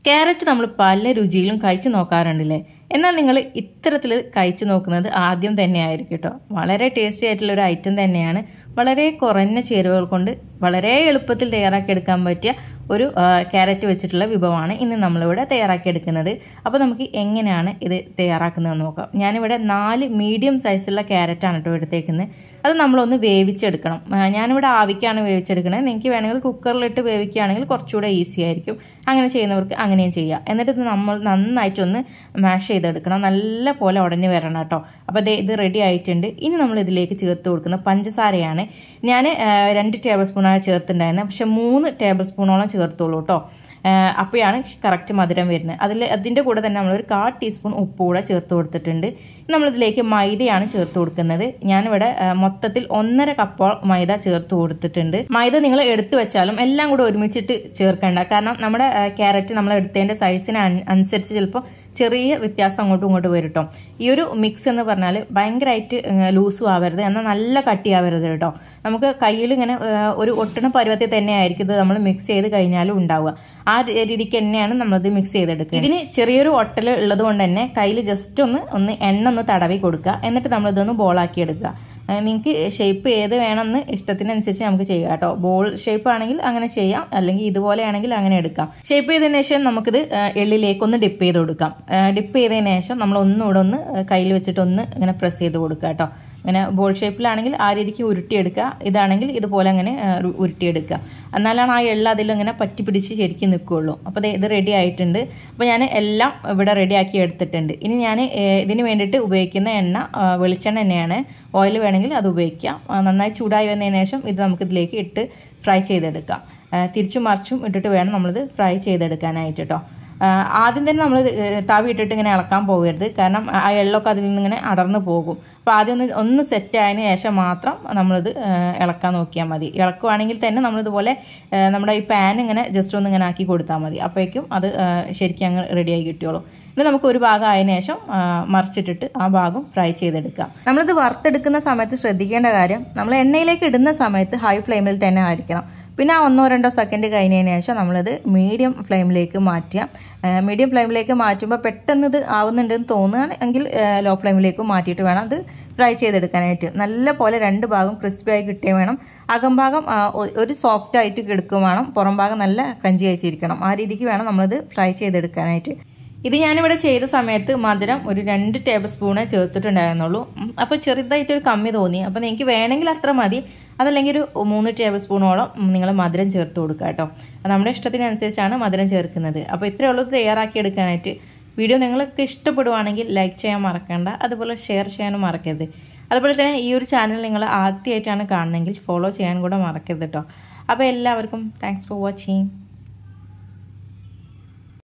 carrot നമ്മൾ പല രുചിയിലും കഴിച്ചു നോക്കാറുണ്ടല്ലേ എന്നാൽ നിങ്ങൾ ഇത്തരത്തിൽ കഴിച്ചു നോക്കുന്നത് ആദ്യം തന്നെ ആയിരിക്കും കേട്ടോ വളരെ ടേസ്റ്റി ആയിട്ടുള്ള ഒരു ഐറ്റം തന്നെയാണ് വളരെ കുറഞ്ഞ ചേരുവകൾ കൊണ്ട് വളരെ എളുപ്പത്തിൽ തയ്യാറാക്കിയെടുക്കാൻ പറ്റിയ ഒരു ക്യാരറ്റ് വെച്ചിട്ടുള്ള വിഭവമാണ് ഇന്ന് നമ്മളിവിടെ തയ്യാറാക്കിയെടുക്കുന്നത് അപ്പോൾ നമുക്ക് എങ്ങനെയാണ് ഇത് തയ്യാറാക്കുന്നത് നോക്കാം ഞാനിവിടെ നാല് മീഡിയം സൈസുള്ള ക്യാരറ്റാണ് കേട്ടോ എടുത്തേക്കുന്നത് അത് നമ്മളൊന്ന് വേവിച്ചെടുക്കണം ഞാനിവിടെ ആവിക്കാണ് വേവിച്ചെടുക്കുന്നത് നിങ്ങൾക്ക് വേണമെങ്കിൽ കുക്കറിലിട്ട് വേവിക്കുകയാണെങ്കിൽ കുറച്ചുകൂടെ ഈസി ആയിരിക്കും അങ്ങനെ ചെയ്യുന്നവർക്ക് അങ്ങനെയും ചെയ്യാം എന്നിട്ട് ഇത് നമ്മൾ നന്നായിട്ടൊന്ന് മാഷ് ചെയ്തെടുക്കണം നല്ല പോലെ ഉടഞ്ഞു വരണം കേട്ടോ അപ്പോൾ ഇത് ഇത് റെഡി ആയിട്ടുണ്ട് ഇനി നമ്മൾ ഇതിലേക്ക് ചേർത്ത് കൊടുക്കുന്ന പഞ്ചസാരയാണ് ഞാൻ രണ്ട് ടേബിൾ സ്പൂണാണ് ചേർത്തിട്ടുണ്ടായിരുന്നത് പക്ഷെ മൂന്ന് ടേബിൾ സ്പൂണോളം ചേർത്തോളൂ കേട്ടോ അപ്പോഴാണ് കറക്റ്റ് മധുരം വരുന്നത് അതിൽ അതിൻ്റെ കൂടെ തന്നെ നമ്മളൊരു കാ ടീസ്പൂൺ ഉപ്പ് കൂടെ ചേർത്ത് കൊടുത്തിട്ടുണ്ട് നമ്മളിതിലേക്ക് മൈദയാണ് ചേർത്ത് കൊടുക്കുന്നത് ഞാനിവിടെ മൊത്തത്തിൽ ഒന്നര കപ്പോൾ മൈദ ചേർത്ത് കൊടുത്തിട്ടുണ്ട് മൈദ നിങ്ങൾ എടുത്തു വെച്ചാലും എല്ലാം കൂടെ ഒരുമിച്ചിട്ട് ചേർക്കേണ്ട കാരണം നമ്മുടെ ക്യാരറ്റ് നമ്മൾ എടുത്തതിൻ്റെ സൈസിന് അനുസരിച്ച് ചിലപ്പോൾ ചെറിയ വ്യത്യാസം അങ്ങോട്ടും ഇങ്ങോട്ടും വരും കേട്ടോ ഈ ഒരു മിക്സ് എന്ന് പറഞ്ഞാൽ ഭയങ്കരമായിട്ട് ലൂസും ആവരുത് എന്നാൽ നല്ല കട്ടിയാവരുത് കേട്ടോ നമുക്ക് കയ്യിൽ ഇങ്ങനെ ഒരു ഒട്ടണ പരുവത്തിൽ തന്നെ ആയിരിക്കും ഇത് നമ്മൾ മിക്സ് ചെയ്ത് കഴിഞ്ഞാലും ഉണ്ടാവുക ആ രീതിക്ക് തന്നെയാണ് നമ്മളിത് മിക്സ് ചെയ്തെടുക്കുക ഇതിന് ചെറിയൊരു ഒട്ടൽ ഉള്ളത് കൊണ്ട് തന്നെ കയ്യിൽ ജസ്റ്റ് ഒന്ന് ഒന്ന് എണ്ണ ഒന്ന് തടവി കൊടുക്കുക എന്നിട്ട് നമ്മളിതൊന്ന് ബോളാക്കി എടുക്കുക നിങ്ങൾക്ക് ഷേപ്പ് ഏത് വേണമെന്ന് ഇഷ്ടത്തിനനുസരിച്ച് നമുക്ക് ചെയ്യാം കേട്ടോ ബോൾ ഷേപ്പ് ആണെങ്കിൽ അങ്ങനെ ചെയ്യാം അല്ലെങ്കിൽ ഇതുപോലെ ആണെങ്കിൽ അങ്ങനെ എടുക്കാം ഷേപ്പ് ചെയ്തതിന് ശേഷം നമുക്കിത് എള്ളിലേക്കൊന്ന് ഡിപ്പ് ചെയ്ത് കൊടുക്കാം ഡിപ്പ് ചെയ്തതിന് ശേഷം നമ്മൾ ഒന്നുകൂടെ ഒന്ന് കയ്യിൽ വെച്ചിട്ട് ഒന്ന് ഇങ്ങനെ പ്രസ് ചെയ്ത് കൊടുക്കുക കേട്ടോ അങ്ങനെ ബോൾ ഷേപ്പിലാണെങ്കിൽ ആ രീതിക്ക് ഉരുട്ടിയെടുക്കുക ഇതാണെങ്കിൽ ഇതുപോലെ അങ്ങനെ ഉരുട്ടിയെടുക്കുക എന്നാലാണ് ആ എള്ള അതിലിങ്ങനെ പറ്റി പിടിച്ച് ശരിക്കും നിൽക്കുകയുള്ളൂ അപ്പോൾ ഇത് റെഡി ആയിട്ടുണ്ട് അപ്പോൾ ഞാൻ എല്ലാം ഇവിടെ റെഡിയാക്കി എടുത്തിട്ടുണ്ട് ഇനി ഞാൻ ഇതിന് വേണ്ടിയിട്ട് ഉപയോഗിക്കുന്ന എണ്ണ വെളിച്ചെണ്ണ എണ്ണയാണ് ഓയിൽ വേണമെങ്കിൽ അത് ഉപയോഗിക്കാം നന്നായി ചൂടായി വന്നതിന് ശേഷം ഇത് നമുക്ക് ഇതിലേക്ക് ഇട്ട് ഫ്രൈ ചെയ്തെടുക്കാം തിരിച്ചും മറിച്ചും ഇട്ടിട്ട് വേണം നമ്മളിത് ഫ്രൈ ചെയ്തെടുക്കാനായിട്ട് കേട്ടോ ആദ്യം തന്നെ നമ്മൾ തവി ഇട്ടിട്ട് ഇങ്ങനെ ഇളക്കാൻ പോകരുത് കാരണം ആ എള്ളൊക്കെ അതിൽ നിന്ന് ഇങ്ങനെ അടർന്നു പോകും അപ്പോൾ ആദ്യം ഒന്ന് ഒന്ന് സെറ്റ് ആയതിനു ശേഷം മാത്രം നമ്മളിത് ഇളക്കാൻ നോക്കിയാൽ മതി ഇളക്കുവാണെങ്കിൽ തന്നെ നമ്മളിതുപോലെ നമ്മുടെ ഈ പാൻ ഇങ്ങനെ ജസ്റ്റ് ഒന്ന് ഇങ്ങനെ ആക്കി കൊടുത്താൽ മതി അപ്പോഴേക്കും അത് ശരിക്കും അങ്ങ് റെഡിയായി കിട്ടിയോളൂ ഇത് നമുക്ക് ഒരു ഭാഗം ആയതിനു ശേഷം മറിച്ചിട്ടിട്ട് ആ ഭാഗം ഫ്രൈ ചെയ്തെടുക്കാം നമ്മളിത് വറുത്തെടുക്കുന്ന സമയത്ത് ശ്രദ്ധിക്കേണ്ട കാര്യം നമ്മൾ എണ്ണയിലേക്ക് ഇടുന്ന സമയത്ത് ഹൈ ഫ്ലെയിമിൽ തന്നെ ആയിരിക്കണം പിന്നെ ആ ഒന്നോ രണ്ടോ സെക്കൻഡ് കഴിഞ്ഞതിന് ശേഷം നമ്മളിത് മീഡിയം ഫ്ലെയിമിലേക്ക് മാറ്റുക മീഡിയം ഫ്ലെയിമിലേക്ക് മാറ്റുമ്പോൾ പെട്ടെന്ന് ഇത് ആവുന്നുണ്ടെന്ന് തോന്നുകയാണെങ്കിൽ ലോ ഫ്ലെയിമിലേക്ക് മാറ്റിയിട്ട് വേണം അത് ഫ്രൈ ചെയ്തെടുക്കാനായിട്ട് നല്ല പോലെ രണ്ട് ഭാഗം ക്രിസ്പി ആയി കിട്ടിയ വേണം അകംഭാഗം ഒരു സോഫ്റ്റ് ആയിട്ട് കിടക്കും വേണം പുറം ഭാഗം നല്ല ക്രഞ്ചി ആയിട്ടിരിക്കണം ആ രീതിക്ക് വേണം നമ്മളിത് ഫ്രൈ ചെയ്തെടുക്കാനായിട്ട് ഇത് ഞാനിവിടെ ചെയ്ത സമയത്ത് മധുരം ഒരു രണ്ട് ടേബിൾ സ്പൂണേ ചേർത്തിട്ടുണ്ടായിരുന്നുള്ളൂ അപ്പോൾ ചെറുതായിട്ടൊരു കമ്മി തോന്നി അപ്പോൾ നിങ്ങൾക്ക് വേണമെങ്കിൽ അത്ര മതി അതല്ലെങ്കിൽ ഒരു മൂന്ന് ടേബിൾ സ്പൂണോളം നിങ്ങൾ മധുരം ചേർത്ത് കൊടുക്കുക കേട്ടോ നമ്മുടെ ഇഷ്ടത്തിനനുസരിച്ചാണ് മധുരം ചേർക്കുന്നത് അപ്പോൾ ഇത്രയേ ഉള്ളൂ തയ്യാറാക്കി എടുക്കാനായിട്ട് വീഡിയോ നിങ്ങൾക്ക് ഇഷ്ടപ്പെടുവാണെങ്കിൽ ലൈക്ക് ചെയ്യാൻ മറക്കണ്ട അതുപോലെ ഷെയർ ചെയ്യാനും മറക്കരുത് അതുപോലെ തന്നെ ഈ ഒരു ചാനൽ നിങ്ങൾ ആദ്യമായിട്ടാണ് കാണുന്നതെങ്കിൽ ഫോളോ ചെയ്യാൻ കൂടെ മറക്കരുത് കേട്ടോ അപ്പോൾ എല്ലാവർക്കും താങ്ക്സ് ഫോർ വാച്ചിങ്